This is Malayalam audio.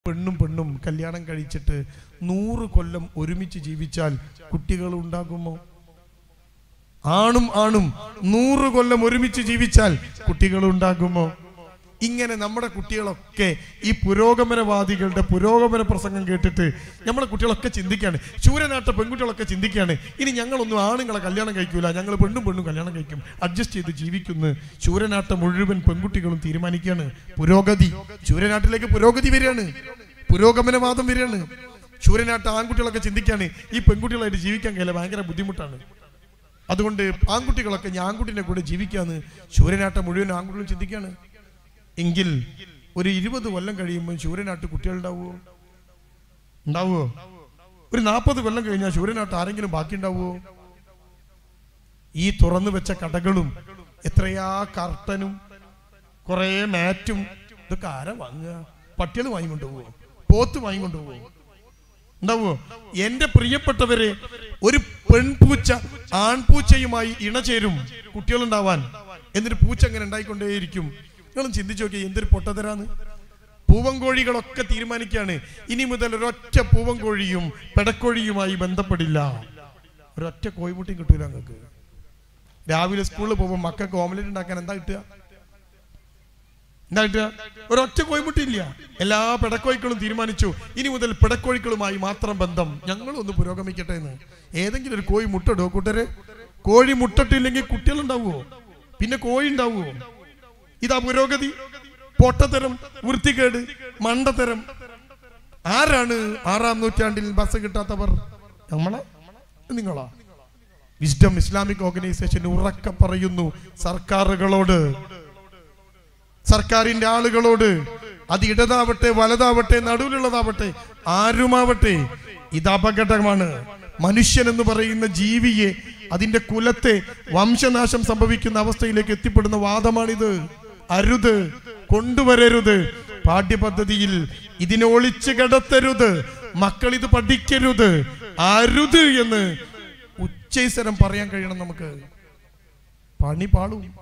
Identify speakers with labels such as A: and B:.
A: പെണ്ണും പെണ്ണും കല്യാണം കഴിച്ചിട്ട് നൂറ് കൊല്ലം ഒരുമിച്ച് ജീവിച്ചാൽ കുട്ടികൾ ഉണ്ടാകുമോ ആണും ആണും നൂറ് കൊല്ലം ഒരുമിച്ച് ജീവിച്ചാൽ കുട്ടികൾ ഉണ്ടാകുമോ ഇങ്ങനെ നമ്മുടെ കുട്ടികളൊക്കെ ഈ പുരോഗമനവാദികളുടെ പുരോഗമന പ്രസംഗം കേട്ടിട്ട് നമ്മുടെ കുട്ടികളൊക്കെ ചിന്തിക്കാണ് ശൂരനാട്ട പെൺകുട്ടികളൊക്കെ ചിന്തിക്കാണ് ഇനി ഞങ്ങളൊന്നും ആണുങ്ങളെ കല്യാണം കഴിക്കൂല ഞങ്ങൾ പെണ്ണും പെണ്ണും കല്യാണം കഴിക്കും അഡ്ജസ്റ്റ് ചെയ്ത് ജീവിക്കുന്നു ശൂരനാട്ട മുഴുവൻ പെൺകുട്ടികളും തീരുമാനിക്കുകയാണ് പുരോഗതി ശൂരനാട്ടിലേക്ക് പുരോഗതി വരികയാണ് പുരോഗമനവാദം വരികയാണ് ശൂരനാട്ട ആൺകുട്ടികളൊക്കെ ചിന്തിക്കാണ് ഈ പെൺകുട്ടികളായിട്ട് ജീവിക്കാൻ കഴിയില്ല ഭയങ്കര ബുദ്ധിമുട്ടാണ് അതുകൊണ്ട് ആൺകുട്ടികളൊക്കെ ഞാൻ ആൺകുട്ടിനെ കൂടെ ജീവിക്കാന്ന് ശൂരനാട്ട മുഴുവൻ ആൺകുട്ടികളും ചിന്തിക്കാണ് എങ്കിൽ ഒരു ഇരുപത് കൊല്ലം കഴിയുമ്പോൾ ശൂരനാട്ട് കുട്ടികളുണ്ടാവുമോ ഉണ്ടാവുമോ ഒരു നാൽപ്പത് കൊല്ലം കഴിഞ്ഞാൽ ശൂരനാട്ട് ആരെങ്കിലും ബാക്കി ഉണ്ടാവുമോ ഈ തുറന്നു വെച്ച കടകളും എത്രയാ കർട്ടനും കുറേ മാറ്റും ഇതൊക്കെ ആരാ വാങ്ങുക പട്ടികൾ വാങ്ങിക്കൊണ്ടുപോവോ പോത്ത് വാങ്ങിക്കൊണ്ടുപോവോ ഉണ്ടാവോ എന്റെ പ്രിയപ്പെട്ടവരെ ഒരു പെൺപൂച്ച ആൺപൂച്ചയുമായി ഇണചേരും കുട്ടികളുണ്ടാവാൻ എന്നിട്ട് പൂച്ച അങ്ങനെ ഉണ്ടായിക്കൊണ്ടേയിരിക്കും നിങ്ങളും ചിന്തിച്ചു നോക്കിയാൽ എന്തൊരു പൊട്ടതരാന്ന് പൂവൻകോഴികളൊക്കെ തീരുമാനിക്കുകയാണ് ഇനി മുതൽ ഒരൊറ്റ പൂവൻകോഴിയും പെടക്കോഴിയുമായി ബന്ധപ്പെടില്ല ഒരൊറ്റ കോഴിമുട്ടിയും കിട്ടൂല നിങ്ങൾക്ക് രാവിലെ സ്കൂളിൽ പോകുമ്പോൾ മക്കൾക്ക് ഓംലെറ്റ് ഉണ്ടാക്കാൻ എന്താ കിട്ടുക എന്താ കിട്ടുക ഒരൊറ്റ കോഴിമുട്ടിയില്ല എല്ലാ പിടക്കോഴിക്കളും തീരുമാനിച്ചു ഇനി മുതൽ പിടക്കോഴികളുമായി മാത്രം ബന്ധം ഞങ്ങളും ഒന്ന് പുരോഗമിക്കട്ടെ എന്ന് ഏതെങ്കിലും ഒരു കോഴി മുട്ടടോ കൂട്ടരെ കോഴി മുട്ടട്ടില്ലെങ്കിൽ കുട്ടികളുണ്ടാവുമോ പിന്നെ കോഴി ഉണ്ടാവുമോ ഇതാ പുരോഗതി പൊട്ടത്തരം വൃത്തികേട് മണ്ടത്തരം ആരാണ് ആറാം നൂറ്റാണ്ടിൽ ബസ് കിട്ടാത്തവർ നമ്മളെ നിങ്ങളാ വിസ്ഡം ഇസ്ലാമിക് ഓർഗനൈസേഷൻ ഉറക്ക പറയുന്നു സർക്കാരുകളോട് സർക്കാരിന്റെ ആളുകളോട് അത് ഇടതാവട്ടെ വലതാവട്ടെ നടുവിലുള്ളതാവട്ടെ ആരുമാവട്ടെ ഇത് അപകടമാണ് മനുഷ്യൻ എന്ന് പറയുന്ന ജീവിയെ അതിന്റെ കുലത്തെ വംശനാശം സംഭവിക്കുന്ന അവസ്ഥയിലേക്ക് എത്തിപ്പെടുന്ന വാദമാണിത് അരുത് കൊണ്ടുവരരുത് പാഠ്യപദ്ധതിയിൽ ഇതിനെ ഒളിച്ചു കിടത്തരുത് മക്കൾ ഇത് പഠിക്കരുത് അരുത് എന്ന് ഉച്ചൈസരം പറയാൻ കഴിയണം നമുക്ക് പണി പാളും